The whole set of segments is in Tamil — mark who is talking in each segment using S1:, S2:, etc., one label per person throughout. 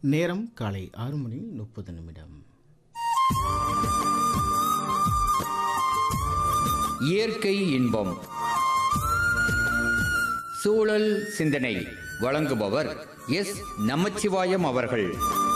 S1: நேரம் காலை ஆறு மணி முப்பது நிமிடம்
S2: இயற்கை இன்பம் சூழல் சிந்தனை வழங்குபவர் எஸ் நமச்சிவாயம் அவர்கள்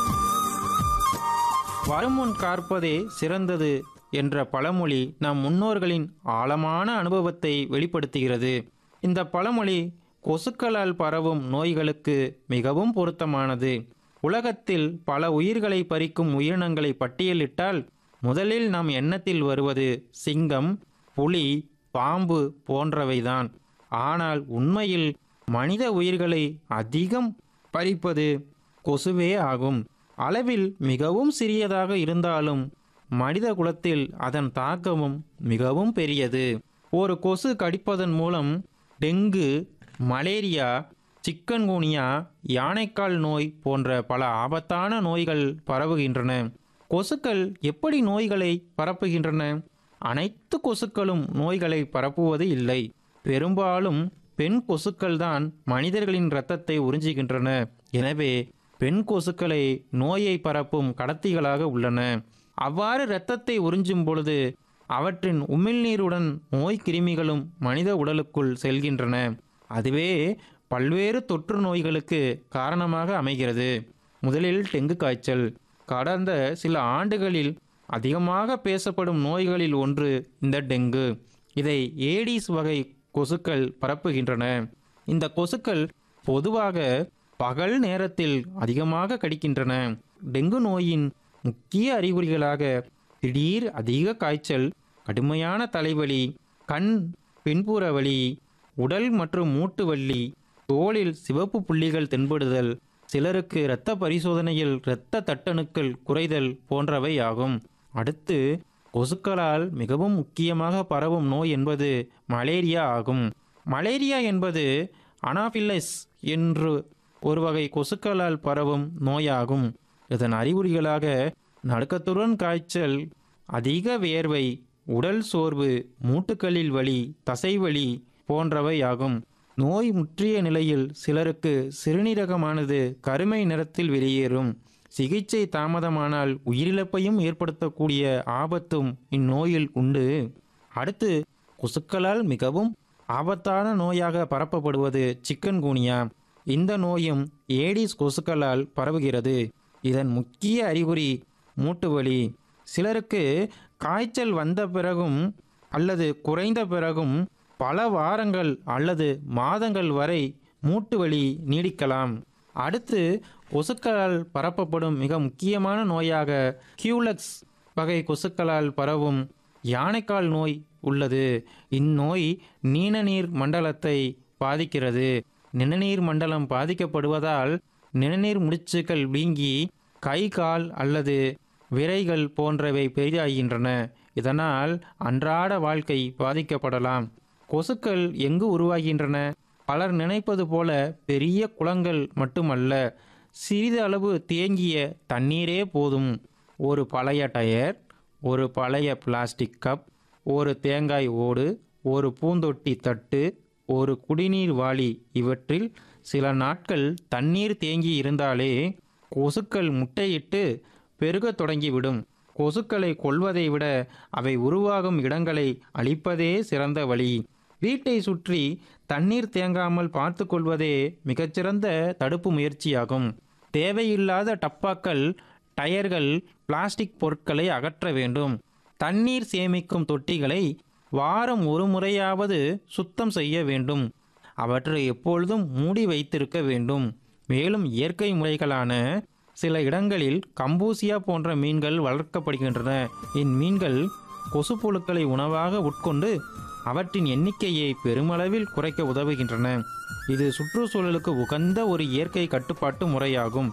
S3: வருமுன் காற்பதே சிறந்தது என்ற பழமொழி நம் முன்னோர்களின் ஆழமான அனுபவத்தை வெளிப்படுத்துகிறது இந்த பழமொழி கொசுக்களால் பரவும் நோய்களுக்கு மிகவும் பொருத்தமானது உலகத்தில் பல உயிர்களை பறிக்கும் உயிரினங்களை பட்டியலிட்டால் முதலில் நம் எண்ணத்தில் வருவது சிங்கம் புலி பாம்பு போன்றவைதான் ஆனால் உண்மையில் மனித உயிர்களை அதிகம் பறிப்பது கொசுவே ஆகும் அளவில் மிகவும் சிறியதாக இருந்தாலும் மனித குலத்தில் அதன் தாக்கமும் மிகவும் பெரியது ஒரு கொசு கடிப்பதன் மூலம் டெங்கு மலேரியா சிக்கன்குனியா யானைக்கால் நோய் போன்ற பல ஆபத்தான நோய்கள் பரவுகின்றன கொசுக்கள் எப்படி நோய்களை பரப்புகின்றன அனைத்து கொசுக்களும் நோய்களை பரப்புவது இல்லை பெரும்பாலும் பெண் கொசுக்கள்தான் மனிதர்களின் இரத்தத்தை உறிஞ்சுகின்றன எனவே பெண் கொசுக்களை நோயை பரப்பும் கடத்திகளாக உள்ளன அவ்வாறு இரத்தத்தை உறிஞ்சும் பொழுது அவற்றின் உமிழ்நீருடன் நோய் கிருமிகளும் மனித உடலுக்குள் செல்கின்றன அதுவே பல்வேறு தொற்று நோய்களுக்கு காரணமாக அமைகிறது முதலில் டெங்கு காய்ச்சல் கடந்த சில ஆண்டுகளில் அதிகமாக பேசப்படும் நோய்களில் ஒன்று இந்த டெங்கு இதை ஏடிஸ் வகை கொசுக்கள் பரப்புகின்றன இந்த கொசுக்கள் பொதுவாக பகல் நேரத்தில் அதிகமாக கடிக்கின்றன டெங்கு நோயின் முக்கிய அறிகுறிகளாக திடீர் அதிக காய்ச்சல் கடுமையான தலைவலி கண் பின்புற வலி உடல் மற்றும் மூட்டு வலி தோலில் சிவப்பு புள்ளிகள் தென்படுதல் சிலருக்கு இரத்த பரிசோதனையில் இரத்த தட்டணுக்கள் குறைதல் போன்றவை ஆகும் அடுத்து கொசுக்களால் மிகவும் முக்கியமாக பரவும் நோய் என்பது மலேரியா ஆகும் மலேரியா என்பது அனாஃபில்லஸ் என்று ஒரு வகை கொசுக்களால் பரவும் நோயாகும் இதன் அறிகுறிகளாக நடுக்கத்துடன் காய்ச்சல் அதிக வியர்வை உடல் சோர்வு மூட்டுக்களில் வலி தசைவலி போன்றவை ஆகும் நோய் முற்றிய நிலையில் சிலருக்கு சிறுநீரகமானது கருமை நிறத்தில் வெளியேறும் சிகிச்சை தாமதமானால் உயிரிழப்பையும் ஏற்படுத்தக்கூடிய ஆபத்தும் இந்நோயில் உண்டு அடுத்து கொசுக்களால் மிகவும் ஆபத்தான நோயாக பரப்பப்படுவது சிக்கன்குனியா இந்த நோயும் ஏடிஸ் கொசுக்களால் பரவுகிறது இதன் முக்கிய அறிகுறி மூட்டுவலி சிலருக்கு காய்ச்சல் வந்த பிறகும் அல்லது குறைந்த பிறகும் பல வாரங்கள் அல்லது மாதங்கள் வரை மூட்டு வலி நீடிக்கலாம் அடுத்து கொசுக்களால் பரப்பப்படும் மிக முக்கியமான நோயாக கியூலக்ஸ் வகை கொசுக்களால் பரவும் யானைக்கால் நோய் உள்ளது இந்நோய் நீணநீர் மண்டலத்தை பாதிக்கிறது நிணநீர் மண்டலம் பாதிக்கப்படுவதால் நிணநீர் முடிச்சுக்கள் வீங்கி கை கால் அல்லது விரைகள் போன்றவை பெரிதாகின்றன இதனால் அன்றாட வாழ்க்கை பாதிக்கப்படலாம் கொசுக்கள் எங்கு உருவாகின்றன பலர் நினைப்பது போல பெரிய குளங்கள் மட்டுமல்ல சிறிது அளவு தேங்கிய தண்ணீரே போதும் ஒரு பழைய டயர் ஒரு பழைய பிளாஸ்டிக் கப் ஒரு தேங்காய் ஓடு ஒரு பூந்தொட்டி தட்டு ஒரு குடிநீர் வாளி இவற்றில் சில நாட்கள் தண்ணீர் தேங்கி இருந்தாலே கொசுக்கள் முட்டையிட்டு பெருகத் தொடங்கிவிடும் கொசுக்களை கொல்வதை விட அவை உருவாகும் இடங்களை அழிப்பதே சிறந்த வழி வீட்டை சுற்றி தண்ணீர் தேங்காமல் பார்த்து கொள்வதே மிகச்சிறந்த தடுப்பு முயற்சியாகும் தேவையில்லாத டப்பாக்கள் டயர்கள் பிளாஸ்டிக் பொருட்களை அகற்ற வேண்டும் தண்ணீர் சேமிக்கும் தொட்டிகளை வாரம் ஒரு முறையாவது சுத்தம் செய்ய வேண்டும் அவற்றை எப்பொழுதும் மூடி வைத்திருக்க வேண்டும் மேலும் இயற்கை முறைகளான சில இடங்களில் கம்பூசியா போன்ற மீன்கள் வளர்க்கப்படுகின்றன இம்மீன்கள் கொசுப்புழுக்களை உணவாக உட்கொண்டு அவற்றின் எண்ணிக்கையை பெருமளவில் குறைக்க உதவுகின்றன இது சுற்றுச்சூழலுக்கு உகந்த ஒரு இயற்கை கட்டுப்பாட்டு முறையாகும்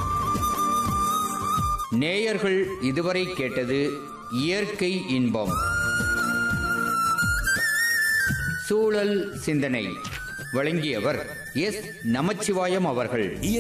S2: நேயர்கள் இதுவரை கேட்டது இயற்கை இன்பம் சூழல் சிந்தனை வழங்கியவர் எஸ் நமச்சிவாயம் அவர்கள்